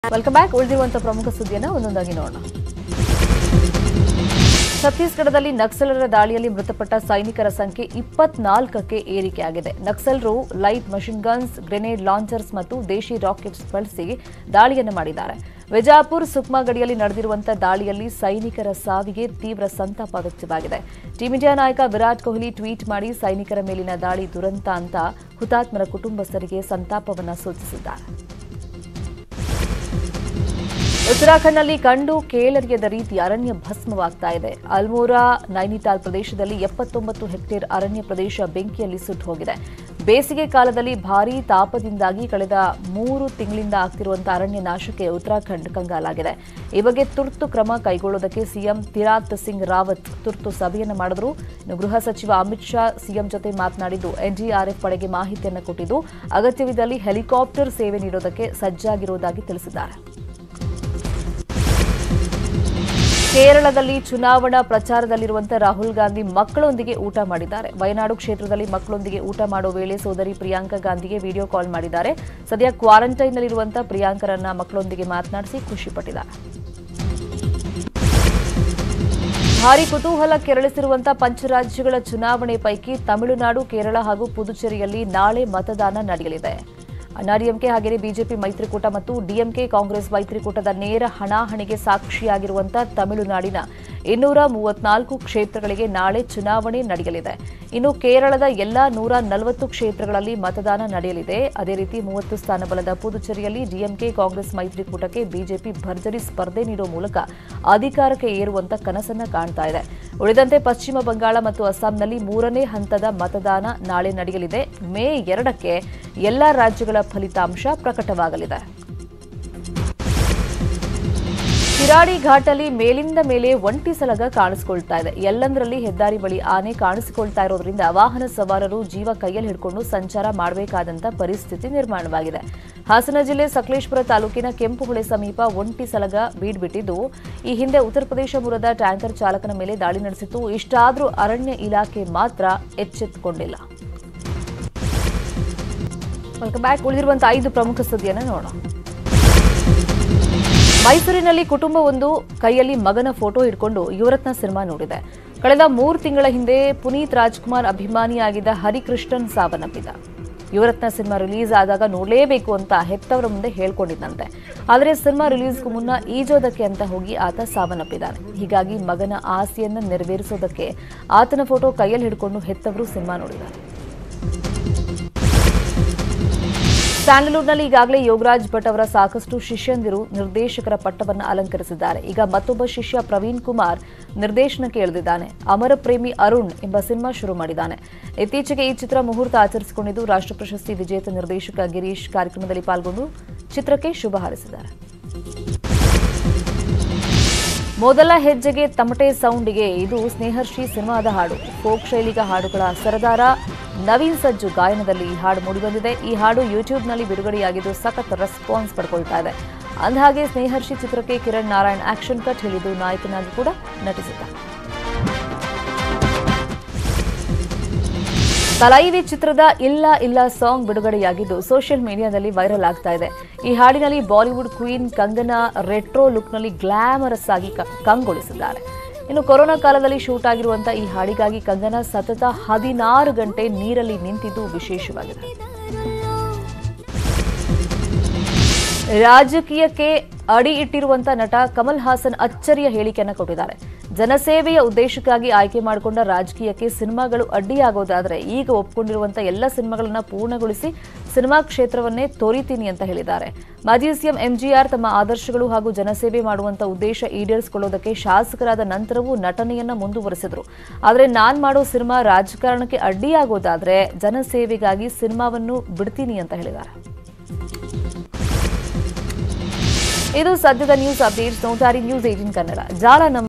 welcome back ಉಳಿದಿರುವಂತಹ ಪ್ರಮುಖ ಸುದ್ದಿಯನ್ನ ಒಂದೊಂದಾಗಿ ನೋಡೋಣ ಛತ್ತೀಸ್ಗಢದಲ್ಲಿ ನಕ್ಸಲರ ದಾಳಿಯಲ್ಲಿ ಮೃತಪಟ್ಟ ಸೈನಿಕರ ಸಂಖ್ಯೆ ಇಪ್ಪತ್ನಾಲ್ಕಕ್ಕೆ ಏರಿಕೆಯಾಗಿದೆ ನಕ್ಸಲರು light machine guns grenade launchers ಮತ್ತು ದೇಶಿ ರಾಕೆಟ್ಸ್ ಬಳಸಿ ದಾಳಿಯನ್ನು ಮಾಡಿದ್ದಾರೆ ವಿಜಾಪುರ್ ಸುಕ್ಮಾ ಗಡಿಯಲ್ಲಿ ನಡೆದಿರುವಂತಹ ದಾಳಿಯಲ್ಲಿ ಸೈನಿಕರ ಸಾವಿಗೆ ತೀವ್ರ ಸಂತಾಪ ವ್ಯಕ್ತವಾಗಿದೆ ಟೀಂ ಇಂಡಿಯಾ ನಾಯಕ ವಿರಾಟ್ ಕೊಹ್ಲಿ ಟ್ವೀಟ್ ಮಾಡಿ ಸೈನಿಕರ ಮೇಲಿನ ದಾಳಿ ದುರಂತ ಅಂತ ಹುತಾತ್ಮರ ಕುಟುಂಬಸ್ಥರಿಗೆ ಸಂತಾಪವನ್ನು ಸೂಚಿಸಿದ್ದಾರೆ ಉತ್ತರಾಖಂಡ್ನಲ್ಲಿ ಕಂಡು ಕೇಳರಿಯದ ರೀತಿ ಅರಣ್ಯ ಭಸ್ಮವಾಗ್ತಾ ಇದೆ ಅಲ್ಮೋರಾ ನೈನಿತಾಲ್ ಪ್ರದೇಶದಲ್ಲಿ ಎಪ್ಪತ್ತೊಂಬತ್ತು ಹೆಕ್ಟೇರ್ ಅರಣ್ಯ ಪ್ರದೇಶ ಬೆಂಕಿಯಲ್ಲಿ ಸುಟ್ಟು ಹೋಗಿದೆ ಬೇಸಿಗೆ ಕಾಲದಲ್ಲಿ ಭಾರೀ ತಾಪದಿಂದಾಗಿ ಕಳೆದ ಮೂರು ತಿಂಗಳಿಂದ ಆಗ್ತಿರುವಂತಹ ಅರಣ್ಯ ನಾಶಕ್ಕೆ ಉತ್ತರಾಖಂಡ್ ಕಂಗಾಲಾಗಿದೆ ಈ ಬಗ್ಗೆ ತುರ್ತು ಕ್ರಮ ಕೈಗೊಳ್ಳುವುದಕ್ಕೆ ಸಿಎಂ ತಿರಾತ್ ಸಿಂಗ್ ರಾವತ್ ತುರ್ತು ಸಭೆಯನ್ನು ಮಾಡಿದ್ರು ಇನ್ನು ಗೃಹ ಸಚಿವ ಅಮಿತ್ ಶಾ ಸಿಎಂ ಜೊತೆ ಮಾತನಾಡಿದ್ದು ಎನ್ಡಿಆರ್ಎಫ್ ಪಡೆಗೆ ಮಾಹಿತಿಯನ್ನು ಕೊಟ್ಟಿದ್ದು ಅಗತ್ಯವಿದ್ದಲ್ಲಿ ಹೆಲಿಕಾಪ್ಟರ್ ಸೇವೆ ನೀಡೋದಕ್ಕೆ ಸಜ್ಜಾಗಿರುವುದಾಗಿ ತಿಳಿಸಿದ್ದಾರೆ ಕೇರಳದಲ್ಲಿ ಚುನಾವಣಾ ಪ್ರಚಾರದಲ್ಲಿರುವಂತಹ ರಾಹುಲ್ ಗಾಂಧಿ ಮಕ್ಕಳೊಂದಿಗೆ ಊಟ ಮಾಡಿದ್ದಾರೆ ವಯನಾಡು ಕ್ಷೇತ್ರದಲ್ಲಿ ಮಕ್ಕಳೊಂದಿಗೆ ಊಟ ಮಾಡೋ ವೇಳೆ ಸೋದರಿ ಪ್ರಿಯಾಂಕಾ ಗಾಂಧಿಗೆ ವಿಡಿಯೋ ಕಾಲ್ ಮಾಡಿದ್ದಾರೆ ಸದ್ಯ ಕ್ವಾರಂಟೈನ್ನಲ್ಲಿರುವಂತಹ ಪ್ರಿಯಾಂಕರನ್ನ ಮಕ್ಕಳೊಂದಿಗೆ ಮಾತನಾಡಿಸಿ ಖುಷಿಪಟ್ಟಿದ್ದಾರೆ ಭಾರಿ ಕುತೂಹಲ ಕೆರಳಿಸಿರುವಂತಹ ಪಂಚರಾಜ್ಯಗಳ ಚುನಾವಣೆ ಪೈಕಿ ತಮಿಳುನಾಡು ಕೇರಳ ಹಾಗೂ ಪುದುಚೇರಿಯಲ್ಲಿ ನಾಳೆ ಮತದಾನ ನಡೆಯಲಿದೆ ಅಣ್ಣಾಡಿಎಂಕೆ ಹಾಗೆಯೇ ಬಿಜೆಪಿ ಮೈತ್ರಿಕೂಟ ಮತ್ತು ಡಿಎಂಕೆ ಕಾಂಗ್ರೆಸ್ ಮೈತ್ರಿಕೂಟದ ನೇರ ಹಣಾಹಣಿಗೆ ಸಾಕ್ಷಿಯಾಗಿರುವಂತಹ ತಮಿಳುನಾಡಿನ ಇನ್ನೂರ ಮೂವತ್ನಾಲ್ಕು ಕ್ಷೇತ್ರಗಳಿಗೆ ನಾಳೆ ಚುನಾವಣೆ ನಡೆಯಲಿದೆ ಇನ್ನು ಕೇರಳದ ಎಲ್ಲಾ ನೂರ ನಲವತ್ತು ಕ್ಷೇತ್ರಗಳಲ್ಲಿ ಮತದಾನ ನಡೆಯಲಿದೆ ಅದೇ ರೀತಿ ಮೂವತ್ತು ಸ್ಥಾನಬಲದ ಪುದುಚೇರಿಯಲ್ಲಿ ಡಿಎಂಕೆ ಕಾಂಗ್ರೆಸ್ ಮೈತ್ರಿಕೂಟಕ್ಕೆ ಬಿಜೆಪಿ ಭರ್ಜರಿ ಸ್ಪರ್ಧೆ ನೀಡುವ ಮೂಲಕ ಅಧಿಕಾರಕ್ಕೆ ಏರುವಂತ ಕನಸನ್ನ ಕಾಣ್ತಾ ಇದೆ ಉಳಿದಂತೆ ಪಶ್ಚಿಮ ಬಂಗಾಳ ಮತ್ತು ಅಸ್ಸಾಂನಲ್ಲಿ ಮೂರನೇ ಹಂತದ ಮತದಾನ ನಾಳೆ ನಡೆಯಲಿದೆ ಮೇ ಎರಡಕ್ಕೆ ಎಲ್ಲಾ ರಾಜ್ಯಗಳ ಫಲಿತಾಂಶ ಪ್ರಕಟವಾಗಲಿದೆ ಶಿರಾಡಿ ಘಾಟಲ್ಲಿ ಮೇಲಿಂದ ಮೇಲೆ ಒಂಟಿ ಸಲಗ ಕಾಣಿಸಿಕೊಳ್ತಾ ಇದೆ ಎಲ್ಲಂದ್ರಲ್ಲಿ ಹೆದ್ದಾರಿ ಬಳಿ ಆನೆ ಕಾಣಿಸಿಕೊಳ್ತಾ ಇರೋದ್ರಿಂದ ವಾಹನ ಸವಾರರು ಜೀವ ಕೈಯಲ್ಲಿ ಹಿಡ್ಕೊಂಡು ಸಂಚಾರ ಮಾಡಬೇಕಾದಂತ ಪರಿಸ್ಥಿತಿ ನಿರ್ಮಾಣವಾಗಿದೆ ಹಾಸನ ಜಿಲ್ಲೆ ಸಕಲೇಶ್ಪುರ ತಾಲೂಕಿನ ಕೆಂಪುಹೊಳೆ ಸಮೀಪ ಒಂಟಿ ಸಲಗ ಬೀಡ್ಬಿಟ್ಟಿದ್ದು ಈ ಹಿಂದೆ ಉತ್ತರ ಪ್ರದೇಶ ಮೂಲದ ಟ್ಯಾಂಕರ್ ಚಾಲಕನ ಮೇಲೆ ದಾಳಿ ನಡೆಸಿತ್ತು ಇಷ್ಟಾದರೂ ಅರಣ್ಯ ಇಲಾಖೆ ಮಾತ್ರ ಎಚ್ಚೆತ್ತುಕೊಂಡಿಲ್ಲ ವೆಲ್ಕಮ್ ಬ್ಯಾಕ್ ಉಳಿದಿರುವಂತಹ ಐದು ಪ್ರಮುಖ ಸುದ್ದಿಯನ್ನು ನೋಡೋಣ ಮೈಸೂರಿನಲ್ಲಿ ಕುಟುಂಬವೊಂದು ಕೈಯಲ್ಲಿ ಮಗನ ಫೋಟೋ ಹಿಡ್ಕೊಂಡು ಯುವರತ್ನ ಸಿನಿಮಾ ನೋಡಿದೆ ಕಳೆದ ಮೂರು ತಿಂಗಳ ಹಿಂದೆ ಪುನೀತ್ ರಾಜ್ಕುಮಾರ್ ಅಭಿಮಾನಿಯಾಗಿದ್ದ ಹರಿಕೃಷ್ಣನ್ ಸಾವನ್ನಪ್ಪಿದ ಯುವರತ್ನ ಸಿನಿಮಾ ರಿಲೀಸ್ ಆದಾಗ ನೋಡಲೇಬೇಕು ಅಂತ ಹೆತ್ತವರ ಮುಂದೆ ಹೇಳ್ಕೊಂಡಿದ್ದಂತೆ ಆದರೆ ಸಿನಿಮಾ ರಿಲೀಸ್ಗೂ ಮುನ್ನ ಈಜೋದಕ್ಕೆ ಅಂತ ಹೋಗಿ ಆತ ಸಾವನ್ನಪ್ಪಿದ್ದಾನೆ ಹೀಗಾಗಿ ಮಗನ ಆಸೆಯನ್ನು ನೆರವೇರಿಸೋದಕ್ಕೆ ಆತನ ಫೋಟೋ ಕೈಯಲ್ಲಿ ಹಿಡ್ಕೊಂಡು ಹೆತ್ತವರು ಸಿನಿಮಾ ನೋಡಿದ್ದಾರೆ ಸ್ಯಾಂಡಲ್ವುಡ್ನಲ್ಲಿ ಈಗಾಗಲೇ ಯೋಗರಾಜ್ ಭಟ್ ಅವರ ಸಾಕಷ್ಟು ಶಿಷ್ಯಂದಿರು ನಿರ್ದೇಶಕರ ಪಟ್ಟವನ್ನು ಅಲಂಕರಿಸಿದ್ದಾರೆ ಈಗ ಮತ್ತೊಬ್ಬ ಶಿಷ್ಯ ಪ್ರವೀಣ್ ಕುಮಾರ್ ನಿರ್ದೇಶನಕ್ಕೆ ಇಳಿದಿದ್ದಾನೆ ಅಮರ ಪ್ರೇಮಿ ಅರುಣ್ ಎಂಬ ಸಿನಿಮಾ ಶುರು ಮಾಡಿದ್ದಾನೆ ಇತ್ತೀಚೆಗೆ ಈ ಚಿತ್ರ ಮುಹೂರ್ತ ಆಚರಿಸಿಕೊಂಡಿದ್ದು ರಾಷ್ಟ್ರ ಪ್ರಶಸ್ತಿ ವಿಜೇತ ನಿರ್ದೇಶಕ ಗಿರೀಶ್ ಕಾರ್ಯಕ್ರಮದಲ್ಲಿ ಪಾಲ್ಗೊಂಡು ಚಿತ್ರಕ್ಕೆ ಶುಭ ಹಾರೈಸಿದ್ದಾರೆ ಮೊದಲ ಹೆಜ್ಜೆಗೆ ತಮಟೆ ಸೌಂಡಿಗೆ ಇದು ಸ್ನೇಹರ್ಷಿ ಸಿನಿಮಾದ ಹಾಡು ಫೋಕ್ ಶೈಲಿಗ ಹಾಡುಗಳ ಸರದಾರ ನವೀನ್ ಸಜ್ಜು ಗಾಯನದಲ್ಲಿ ಈ ಹಾಡು ಮೂಡಿಬಂದಿದೆ ಈ ಹಾಡು ಯೂಟ್ಯೂಬ್ನಲ್ಲಿ ಬಿಡುಗಡೆಯಾಗಿದ್ದು ಸಖತ್ ರೆಸ್ಪಾನ್ಸ್ ಪಡ್ಕೊಳ್ತಾ ಇದೆ ಅಂದಹಾಗೆ ಸ್ನೇಹರ್ಷಿ ಚಿತ್ರಕ್ಕೆ ಕಿರಣ್ ನಾರಾಯಣ್ ಆಕ್ಷನ್ ಕಟ್ ಹೇಳಿದ್ದು ನಾಯಕನಾಗಿ ಕೂಡ ನಟಿಸಿದ್ದಾರೆ ತಲೈವಿ ಚಿತ್ರದ ಇಲ್ಲ ಇಲ್ಲ ಸಾಂಗ್ ಬಿಡುಗಡೆಯಾಗಿದ್ದು ಸೋಷಿಯಲ್ ಮೀಡಿಯಾದಲ್ಲಿ ವೈರಲ್ ಆಗ್ತಾ ಇದೆ ಈ ಹಾಡಿನಲ್ಲಿ ಬಾಲಿವುಡ್ ಕ್ವೀನ್ ಕಂಗನಾ ರೆಟ್ರೋ ಲುಕ್ನಲ್ಲಿ ಗ್ಲಾಮರಸ್ ಆಗಿ ಕ- ಕಂಗೊಳಿಸಿದ್ದಾರೆ ಇನ್ನು ಕೊರೋನಾ ಕಾಲದಲ್ಲಿ ಶೂಟ್ ಆಗಿರುವಂತಹ ಈ ಹಾಡಿಗಾಗಿ ಕಂಗನಾ ಸತತ ಹದಿನಾರು ಗಂಟೆ ನೀರಲ್ಲಿ ನಿಂತಿದ್ದು ವಿಶೇಷವಾಗಿದೆ ರಾಜಕೀಯಕ್ಕೆ ಅಡಿ ಇಟ್ಟಿರುವಂತ ನಟ ಕಮಲ್ ಹಾಸನ್ ಅಚ್ಚರಿಯ ಹೇಳಿಕೆಯನ್ನು ಕೊಟ್ಟಿದ್ದಾರೆ ಜನಸೇವೆಯ ಉದ್ದೇಶಕ್ಕಾಗಿ ಆಯ್ಕೆ ಮಾಡಿಕೊಂಡ ರಾಜಕೀಯಕ್ಕೆ ಸಿನಿಮಾಗಳು ಅಡ್ಡಿಯಾಗೋದಾದ್ರೆ ಈಗ ಒಪ್ಕೊಂಡಿರುವಂತ ಎಲ್ಲ ಸಿನಿಮಾಗಳನ್ನ ಪೂರ್ಣಗೊಳಿಸಿ ಸಿನಿಮಾ ಕ್ಷೇತ್ರವನ್ನೇ ತೋರಿತೀನಿ ಅಂತ ಹೇಳಿದ್ದಾರೆ ಮಾಜಿ ಸಿಎಂ ಎಂಜಿಆರ್ ತಮ್ಮ ಆದರ್ಶಗಳು ಹಾಗೂ ಜನಸೇವೆ ಮಾಡುವಂತ ಉದ್ದೇಶ ಈಡೇರಿಸಿಕೊಳ್ಳೋದಕ್ಕೆ ಶಾಸಕರಾದ ನಂತರವೂ ನಟನೆಯನ್ನ ಮುಂದುವರೆಸಿದ್ರು ಆದರೆ ನಾನ್ ಮಾಡೋ ಸಿನಿಮಾ ರಾಜಕಾರಣಕ್ಕೆ ಅಡ್ಡಿಯಾಗೋದಾದ್ರೆ ಜನಸೇವೆಗಾಗಿ ಸಿನಿಮಾವನ್ನು ಬಿಡ್ತೀನಿ ಅಂತ ಹೇಳಿದ್ದಾರೆ ಇದು ಸದ್ಯದ ನ್ಯೂಸ್ ಅಪ್ಡೇಟ್ಸ್ ನೋಡ್ತಾರೆ ನ್ಯೂಸ್ ಏಟೀನ್ ಕನ್ನಡ ಜಾಲ ನಮ್ಮ